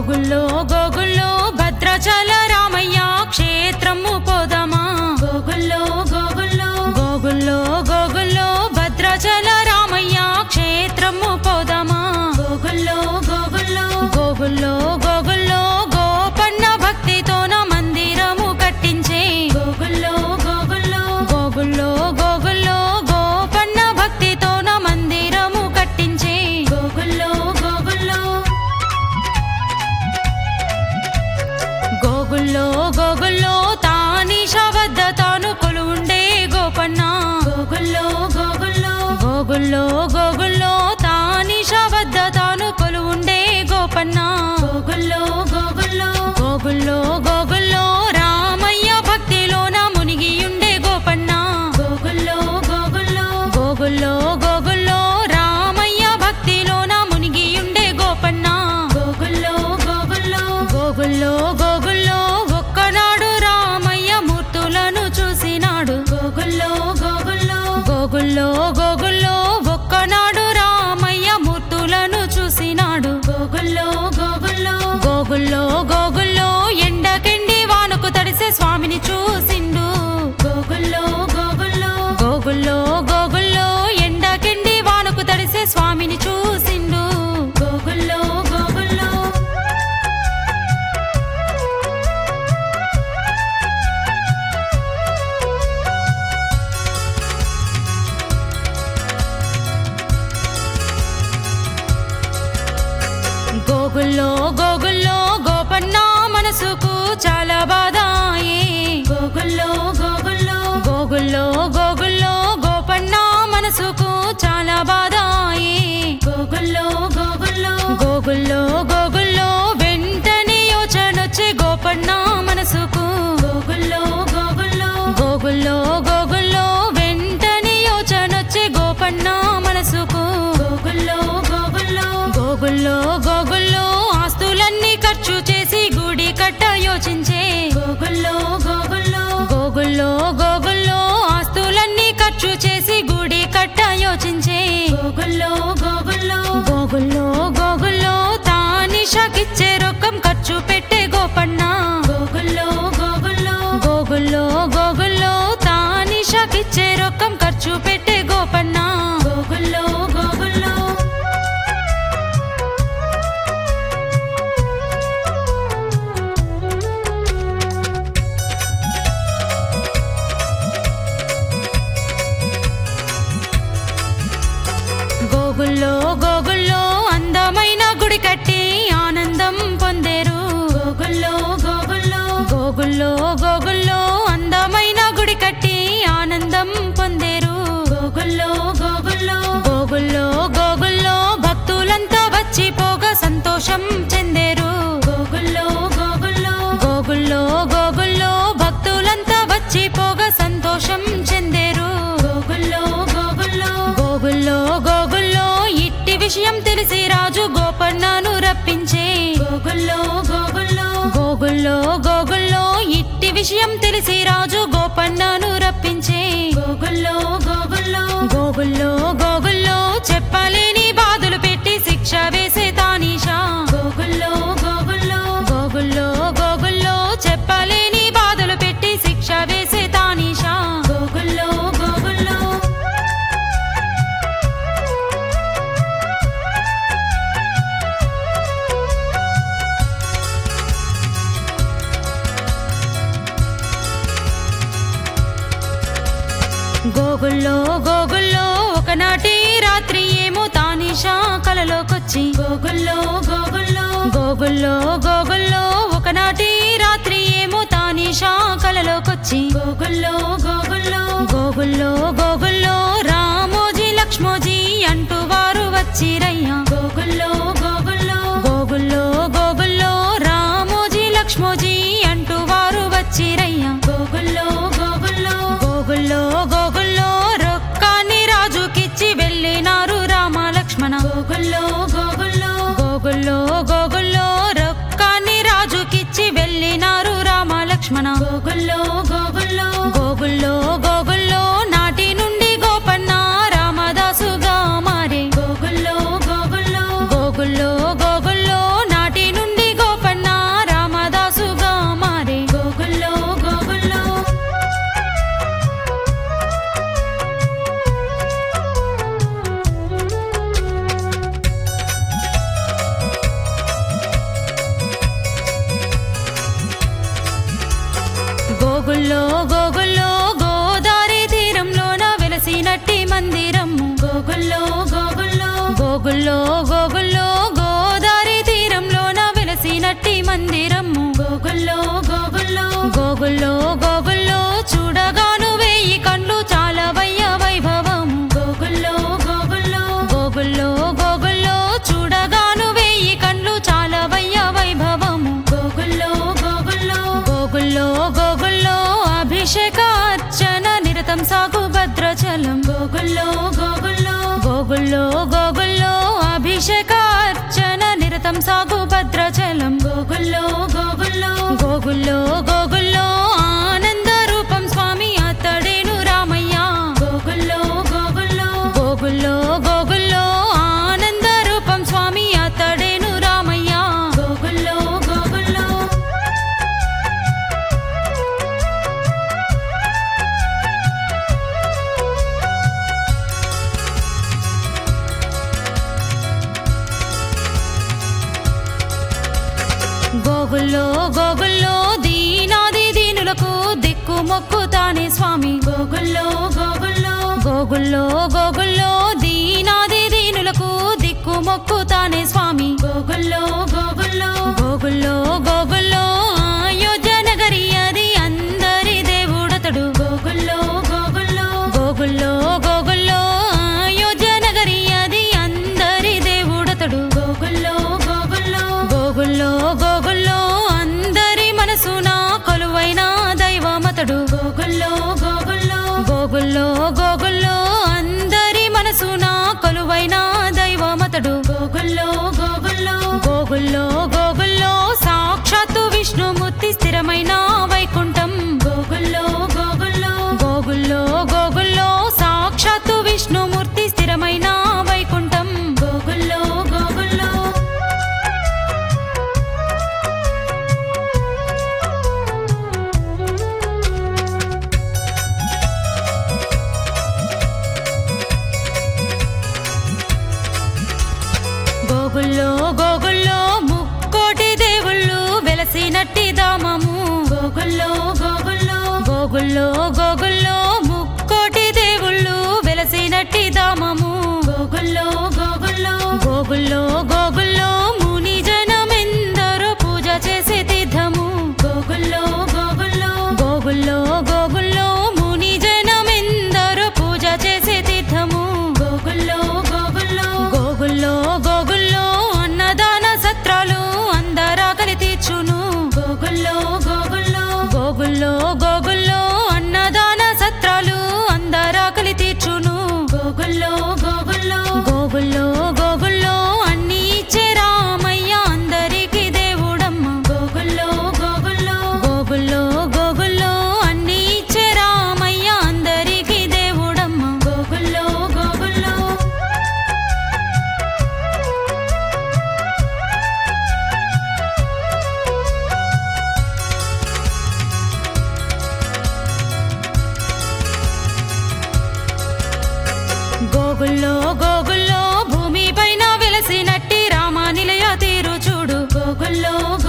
గోగుల్లో గోగుల్లో భద్రాచల రామయ్య క్షేత్రము పోదమా గోగుల్లో గోగుల్లో గోగుల్లో గోగుల్లో భద్రాచల రామయ్య క్షేత్రము పోదమా గోగుల్లో గోగుల్లో గోగుల్లో గోగుల్లో గోపన్న భక్తితోన మందిరము కట్టించే గోగుల్లో గోగుల్లో గోగుల్లో గోగుల్లో గోపన్న భక్తితోన మందిరము కట్టించే గోగుల్లో గోగుల్లో గోగుల్లో గోగుల్లో తానీష వద్ద తాను కొలువుండే గోపన్న గోగుల్లో గోగుల్లో గోగుల్లో గోగుల్లో తానీష వద్ద తాను కొలువుండే గోపన్న గోగుల్లో గోగుల్లో గోగుల్లో గోగుల్లో రామయ్య భక్తిలోన మునిగియుండే గోపన్న గోగుల్లో గోగుల్లో గోగుల్లో గోగుల్లో రామయ్య భక్తిలోన మునిగియుండే గోపన్న గోగుల్లో గోగుల్లో గోగుల్లో గోగుల్లో ఒక్కనాడు రామయ్య మూర్తులను చూసినాడు గోగుల్లో గోగుల్లో గోగుల్లో గోగుల్లో ఒక్కనాడు రామయ్య మూర్తులను చూసినాడు గోగుల్లో గోగుల్లో గోగుల్లో గోగుల్లో ఎండకెండి వానకు తడిసే స్వామిని చూసిండు గోగుల్లో గోగుల్లో గోగుల్లో గోగుల్లో ఎండకెండి వానకు తడిసే స్వామిని చూసిండు గోగుల్లో గోగుల్లో గోగుల్లో గోగుల్లో గోపన్న మనసుకు చాలా బాధ అయ్యే. గోగుల్లో గోగుల్లో గోగుల్లో గోగుల్లో గోపన్న మనసుకు చాలా బాధ అయ్యే. గోగుల్లో గోగుల్లో గోగుల్లో గోగుల్లో వెంటనే యోచనొచ్చే గోపన్న మనసుకు గోగుల్లో గోగుల్లో గోగుల్లో గోగుల్లో వెంటనే యోచనొచ్చే గోపన్న మనసుకు గోగుల్లో గోగుల్లో గోగుల్లో గోగుల్లో ఆస్తులన్నీ ఖర్చు చేసి గుడి కట్ట యోచించే గోగుల్లో గోగుల్లో గోగుల్లో గోగుల్లో ఆస్తులన్నీ ఖర్చు చేసి గుడి కట్ట యోచించే గోగుల్లో గోగుల్లో గోగుల్లో గోగుల్లో తానిషకిచ్చే రొక్కం ఖర్చు పెట్టే గోపన్న గోగుల్లో గోగుల్లో గోగుల్లో గోగుల్లో తానిషకిచ్చే రొక్కం ఖర్చు పెట్టే గోపన్న గోగుల్లో గోగుల్లో గోగుల్లో గోగుల్లో అందమైన గుడి కట్టి ఆనందం పొందేరు గోగుల్లో గోగుల్లో గోగుల్లో గోగుల్లో అందమైన గుడి కట్టి ఆనందం పొందేరు గోగుల్లో గోగుల్లో గోగుల్లో గోగుల్లో భక్తులంతా వచ్చి పోగా సంతోషం చెందేరు గోగుల్లో గోగుల్లో గోగుల్లో గోగుల్లో భక్తులంతా వచ్చి పోగా సంతోషం చెందేరు గోగుల్లో గోగుల్లో గోగుల్లో గోగుల్లో ఇట్టి విషయం తెలిసి రాజు గోపన్నను రప్పించే గోగుల్లో గోగుల్లో గోగుల్లో గోగుల్లో ఇట్టి విషయం తెలిసి రాజు గోపన్నను రప్పించే గోగుల్లో గోగుల్లో గోగుల్లో గోగుల్లో చెప్పలేని బాధలు పెట్టి శిక్ష వేసే తానీషా గోగుల్లో గోగుల్లో గోగుల్లో గోగుల్లో చెప్పలేని బాధలు పెట్టి శిక్ష వేసే తానీషా గోగుల్లో గోగుల్లో గోగుల్లో గోగుల్లో ఒకనాటి రాత్రి ఏమో తానిషా కలలోకొచ్చి గోగుల్లో గోగుల్లో గోగుల్లో గోగుల్లో ఒకనాటి రాత్రి ఏమో తానిషా కలలోకొచ్చి గోగుల్లో గోగుల్లో గోగుల్లో గోగుల్లో రామోజీ లక్ష్మోజీ అంటూ వారు వచ్చిరయ్యా గోగుల్లో గోగుల్లో గోగుల్లో గోగుల్లో రామోజీ లక్ష్మోజీ అంటూ వారు వచ్చిరయ్యా గోగుల్లో గోగుల్లో గోగుల్లో గోగుల్లో రొక్కాన్ని రాజుకిచ్చి వెళ్ళినారు రామ లక్ష్మణ గోగుల్లో గోగుల్లో గోగుల్లో గోగుల్లో రొక్కాన్ని రాజుకిచ్చి వెళ్ళినారు రామ లక్ష్మణ గోగుల్లో గోగుల్లో గోగుల్లో గోగుల్లో నాటి నుండి గోపన్న రామదాసుగా మారే గోగుల్లో గోగుల్లో గోగుల్లో గోగుల్లో నాటి నుండి గోప గోగుల్లో గోగుల్లో గోదారి తీరంలోన వెలసినట్టి మందిరము గోగుల్లో గోగుల్లో గోగుల్లో గోగుల్లో గోదారి తీరంలోన వెలసినట్టి మందిరము గోగుల్లో గోగుల్లో గోగుల్లో గోగుల్లో చూడగాను వేయి కండ్లు చాలా వయ్య వైభవం గోగుల్లో గోగుల్లో గోగుల్లో గోగుల్లో చూడగాను వేయి కండ్లు చాలా వయ్య వైభవము గోగుల్లో గోగుల్లో గోగుల్లో గోగుల్లో అభిషేక అర్చన నిరతం సాగు భద్రాచలం గోగుల్లో గోగుల్లో గోగుల్లో గోగుల్లో అభిషేక అర్చన నిరతం సాగు భద్రాచలం గోగుల్లో గోగుల్లో గోగుల్లో గోగుల్లో ఆనంద రూపం స్వామి అతడేను రామయ్య గోగుల్లో గోగుల్లో గోగుల్లో గోగుల్లో ఆనంద రూపం స్వామి అతడేను రామయ్య గోగుల్లో గోగుల్లో గోగుల్లో గోగుల్లో దీనాది దీనులకు దిక్కు మొక్కు తానే స్వామి గోగుల్లో గోగుల్లో గోగుల్లో గోగుల్లో దీనాది దీనులకు దిక్కు మొక్కు తానే స్వామి గోగుల్లో గోగుల్లో గోగుల్లో గోగుల్లో అయోధ్య నగరి అది అందరి దేవుడతడు గోగుల్లో గోగుల్లో గోగుల్లో గోగుల్లో అయోధ్య నగరి అది అందరి దేవుడతడు గోగుల్లో గోగుల్లో గోగుల్లో గోగుల్లో అందరి మనసున కొలువైన దైవమతడు గోగుల్లో గోగుల్లో గోగుల్లో గోగుల్లో అందరి మనసున కొలువైన దైవమతడు గోగుల్లో గోగుల్లో గోగుల్లో గోగుల్లో సాక్షాత్తు విష్ణుమూర్తి స్థిరమైన వైకుంఠం గోగుల్లో గోగుల్లో గోగుల్లో గోగుల్లో సాక్షాత్తు విష్ణుమూర్తి స్థిరమైన వైకుంఠం గోగుల్లో గోగుల్లో గోగుల్లో గోగుల్లో ముక్కోటి దేవుళ్ళు వెలసినట్టి దామము గోగుల్లో గోగుల్లో గోగుల్లో గోగుల్లో ముక్కోటి దేవుళ్ళు వెలసినట్టి దామము గోగుల్లో గోగుల్లో గోగుల్లో గోగుల్లో ముని జనమెందరో పూజ చేసే తీర్థము గోగుల్లో గోగుల్లో గోగుల్లో గోగుల్లో ముని జనమెందరో పూజ చేసే తీర్థము గోగుల్లో గోగుల్లో గోగుల్లో గోగుల్లో అన్నదాన సత్రాలు అందరాకలి తీర్చును గోగుల్లో గోగుల్లో గోగుల్లో గోగుల్లో అన్నదాన సత్రాలు అందరాకలి తీర్చును గోగుల్లో గోగుల్లో గోగుల్లో గోగుల్లో అన్ని ఇచ్చే రామయ్య అందరికీ దేవుడమ్మ గోగుల్లో గోగుల్లో గోగుల్లో గోగుల్లో అన్ని ఇచ్చే రామయ్య అందరికీ దేవుడమ్మ గోగుల్లో గోగుల్లో గోగుల్లో గోగుల్లో భూమి పైన వెలసినట్టి రామానిలయ తీరు చూడు గోగుల్లో